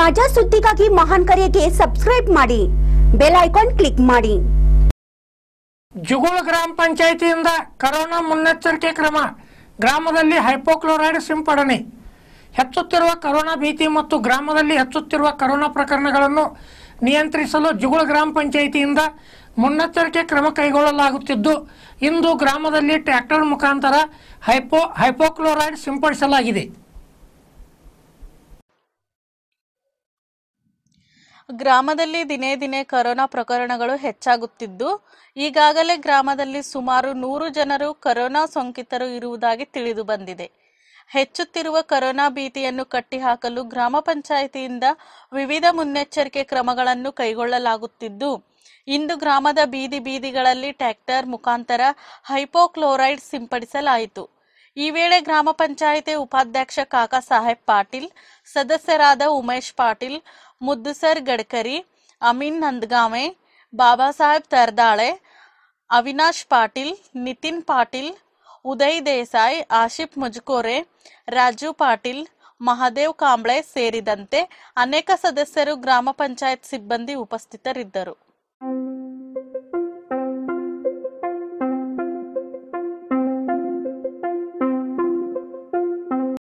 ತಾಜಾ ಸುದ್ದಿಗಾಗಿ ಮಹಾನ್ ಕರೆಗೆ ಸಬ್ಸ್ಕ್ರೈಬ್ ಮಾಡಿ ಬೆಲ್ ಐಕಾನ್ ಕ್ಲಿಕ್ ಮಾಡಿ ಜುಗುಳ ಗ್ರಾಮ ಪಂಚಾಯಿತಿಯಿಂದ ಕರೋನಾ ಮುನ್ನೆಚ್ಚರಿಕೆ ಕ್ರಮ ಗ್ರಾಮದಲ್ಲಿ ಹೈಪೋಕ್ಲೋರೈಡ್ ಸಿಂಪಡಣೆ ಹೆಚ್ಚುತ್ತಿರುವ ಕರೋನಾ ಭೀತಿ ಮತ್ತು ಗ್ರಾಮದಲ್ಲಿ ಹೆಚ್ಚುತ್ತಿರುವ ಕರೋನಾ ಪ್ರಕರಣಗಳನ್ನು ನಿಯಂತ್ರಿಸಲು ಜುಗುಳ ಗ್ರಾಮ ಪಂಚಾಯಿತಿಯಿಂದ ಮುನ್ನೆಚ್ಚರಿಕೆ ಕ್ರಮ ಕೈಗೊಳ್ಳಲಾಗುತ್ತಿದ್ದು ಇಂದು ಗ್ರಾಮದಲ್ಲಿ ಟ್ರ್ಯಾಕ್ಟರ್ ಮುಖಾಂತರ ಹೈಪೋ ಹೈಪೋಕ್ಲೋರೈಡ್ ಸಿಂಪಡಿಸಲಾಗಿದೆ ಗ್ರಾಮದಲ್ಲಿ ದಿನೇ ದಿನೇ ಕೊರೋನಾ ಪ್ರಕರಣಗಳು ಹೆಚ್ಚಾಗುತ್ತಿದ್ದು ಈಗಾಗಲೇ ಗ್ರಾಮದಲ್ಲಿ ಸುಮಾರು ನೂರು ಜನರು ಕೊರೋನಾ ಸೋಂಕಿತರು ಇರುವುದಾಗಿ ತಿಳಿದು ಬಂದಿದೆ ಹೆಚ್ಚುತ್ತಿರುವ ಕೊರೋನಾ ಭೀತಿಯನ್ನು ಕಟ್ಟಿಹಾಕಲು ಗ್ರಾಮ ಪಂಚಾಯಿತಿಯಿಂದ ವಿವಿಧ ಮುನ್ನೆಚ್ಚರಿಕೆ ಕ್ರಮಗಳನ್ನು ಕೈಗೊಳ್ಳಲಾಗುತ್ತಿದ್ದು ಇಂದು ಗ್ರಾಮದ ಬೀದಿ ಬೀದಿಗಳಲ್ಲಿ ಟ್ರ್ಯಾಕ್ಟರ್ ಮುಖಾಂತರ ಹೈಪೋಕ್ಲೋರೈಡ್ ಸಿಂಪಡಿಸಲಾಯಿತು ಈ ವೇಳೆ ಗ್ರಾಮ ಪಂಚಾಯಿತಿ ಉಪಾಧ್ಯಕ್ಷ ಕಾಕಾ ಸಾಹೇಬ್ ಪಾಟೀಲ್ ಸದಸ್ಯರಾದ ಉಮೇಶ್ ಪಾಟೀಲ್ ಮುದ್ದುಸರ್ ಗಡ್ಕರಿ ಅಮೀನ್ ನಂದಗಾವೆ ಬಾಬಾ ಸಾಹೇಬ್ ತರ್ದಾಳೆ ಅವಿನಾಶ್ ಪಾಟೀಲ್ ನಿತಿನ್ ಪಾಟೀಲ್ ಉದಯ್ ದೇಸಾಯಿ ಆಶಿಫ್ ಮುಜ್ಕೋರೆ ರಾಜು ಪಾಟೀಲ್ ಮಹಾದೇವ್ ಕಾಂಬ್ಳೆ ಸೇರಿದಂತೆ ಅನೇಕ ಸದಸ್ಯರು ಗ್ರಾಮ ಪಂಚಾಯತ್ ಸಿಬ್ಬಂದಿ ಉಪಸ್ಥಿತರಿದ್ದರು